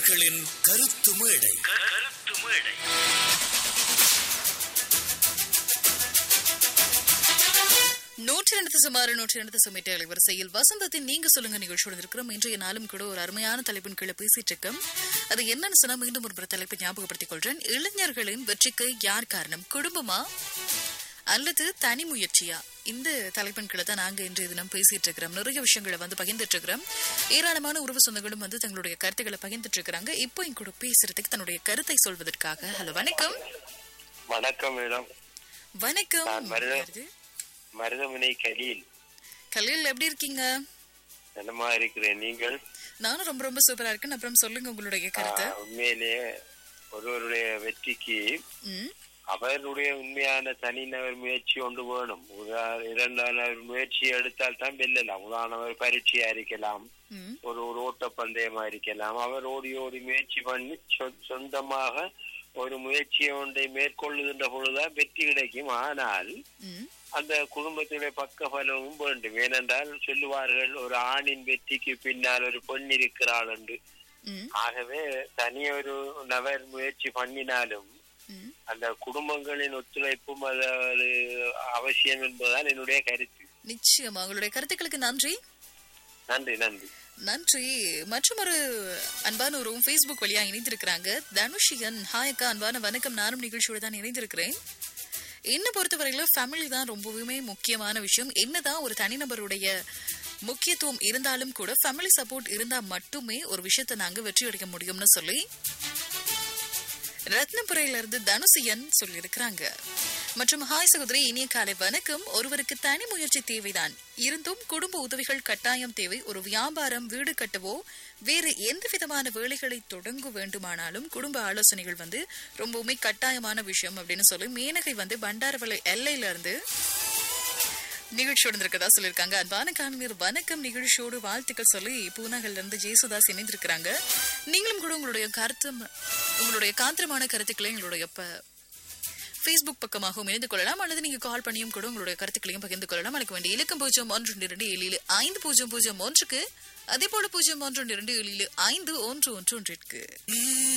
இளைஞர்களின் கருத்து மேடை கருத்து மேடை நூற்றி ரெண்டு சுமாறு நூற்றி ரெண்டு சுமிட்டு அலைவரிசையில் வசந்தத்தின் நீங்க சொல்லுங்க நிகழ்ச்சியோடு இருக்கிறோம் இன்றைய நாளும் கூட ஒரு அருமையான தலைப்பின் கீழே பேசிட்டு இருக்கோம் அது என்னன்னு சொன்னா மீண்டும் ஒரு தலைப்பை ஞாபகப்படுத்திக் கொள்றேன் இளைஞர்களின் வெற்றிக்கு யார் காரணம் குடும்பமா அல்லது தனி முயற்சியா இந்த தலைப்பின் கீழே தான் நாங்க இன்றைய தினம் பேசிட்டு இருக்கிறோம் நிறைய விஷயங்களை வந்து பகிர்ந்துட்டு இருக்கிறோம் ஏராளமான உறவு சொந்தங்களும் வந்து தங்களுடைய கருத்துக்களை பகிர்ந்துட்டு இருக்கிறாங்க இப்போ என் கூட பேசுறதுக்கு தன்னுடைய கருத்தை சொல்வதற்காக ஹலோ வணக்கம் வணக்கம் மேடம் வணக்கம் நான் மருத- யாரு? மருதமனை கலீல் கலீல் எப்படி இருக்கீங்க நலமா இருக்கிறேன் நீங்கள் நானும் ரொம்ப ரொம்ப சூப்பரா இருக்கேன் அப்புறம் சொல்லுங்க உங்களுடைய கருத்தை ஆஹ், உண்மையிலேயே ஒருவருடைய வெற்றிக்கு ம், அவருடைய உண்மையான தனிநபர் முயற்சி ஒன்று வேணும் உதா- இரண்டாம் நபர் முயற்சி எடுத்தால் தான் வெல்லலாம் உதாரணவர் பரீட்சையா இருக்கலாம் ம், ஒரு ஒரு ஓட்டப்பந்தயமா இருக்கலாம் அவர் ஓடி ஓடி முயற்சி பண்ணி சொ- சொந்தமாக ஒரு முயற்சியை ஒன்றை மேற்கொள்ளுகின்ற பொழுதுதான் வெற்றி கிடைக்கும் ஆனால் ம், அந்த குடும்பத்தினுடைய பக்க பலமும் வேண்டும் ஏனென்றால் சொல்லுவார்கள் ஒரு ஆணின் வெற்றிக்கு பின்னால் ஒரு பெண் இருக்கிறாள் என்று ம், ஆகவே தனி ஒரு நபர் முயற்சி பண்ணினாலும் ம். அந்த குடும்பங்களின் ஒத்துழைப்பும் அது அது அவசியம் என்பதுதான் என்னுடைய கருத்து நிச்சயமா உங்களுடைய கருத்துக்களுக்கு நன்றி நன்றி நன்றி நன்றி மற்றும் ஒரு அன்பான ஒரு ஃபேஸ்புக் வழியா இணைந்திருக்கிறாங்க தனுஷியன் ஹாய் அக்கா அன்பான வணக்கம் நானும் நிகழ்ச்சியோட தான் இணைந்திருக்கிறேன் என்ன பொறுத்தவரையில ஃபேமிலி தான் ரொம்பவுமே முக்கியமான விஷயம் என்னதான் ஒரு தனிநபருடைய முக்கியத்துவம் இருந்தாலும் கூட ஃபேமிலி சப்போர்ட் இருந்தா மட்டுமே ஒரு விஷயத்தை நாங்க வெற்றி அடைக்க முடியும்னு சொல்லி ரத்னபுரையில இருந்து தனுசியன் சொல்லியிருக்கிறாங்க மற்றும் ஹாய் சகோதரி இனிய காலை வணக்கம் ஒருவருக்கு தனி முயற்சி தேவைதான் இருந்தும் குடும்ப உதவிகள் கட்டாயம் தேவை ஒரு வியாபாரம் வீடு கட்டவோ வேறு எந்த விதமான வேலைகளை தொடங்க வேண்டுமானாலும் குடும்ப ஆலோசனைகள் வந்து ரொம்பவுமே கட்டாயமான விஷயம் அப்படின்னு சொல்லி மேனகை வந்து பண்டாரவளை எல்லையில இருந்து நிகழ்ச்சியோடு இருக்கிறதா சொல்லியிருக்காங்க அன்பான காணினர் வணக்கம் நிகழ்ச்சியோடு வாழ்த்துக்கள் சொல்லி பூனாகல்ல இருந்து ஜெயசுதாஸ் இணைந்திருக்கிறாங்க நீங்களும் கூட உங்களுடைய கருத்து உங்களுடைய காந்திரமான கருத்துக்களை எங்களுடைய ப- ஃபேஸ்புக் பக்கமாகவும் இணைந்து கொள்ளலாம் அல்லது நீங்க கால் பண்ணியும் கூட உங்களுடைய கருத்துக்களையும் பகிர்ந்து கொள்ளலாம் அழைக்க வேண்டிய இலக்கம் பூஜ்ஜியம் ஒன்று இரண்டு ஏழு ஏழு ஐந்து பூஜ்ஜியம் பூஜ்ஜியம் ஒன்றுக்கு அதே போல பூஜ்ஜியம் ஒன்று இரண்டு ஏழு ஏழு ஐந்து ஒன்று ஒன்று ஒன்றிற்கு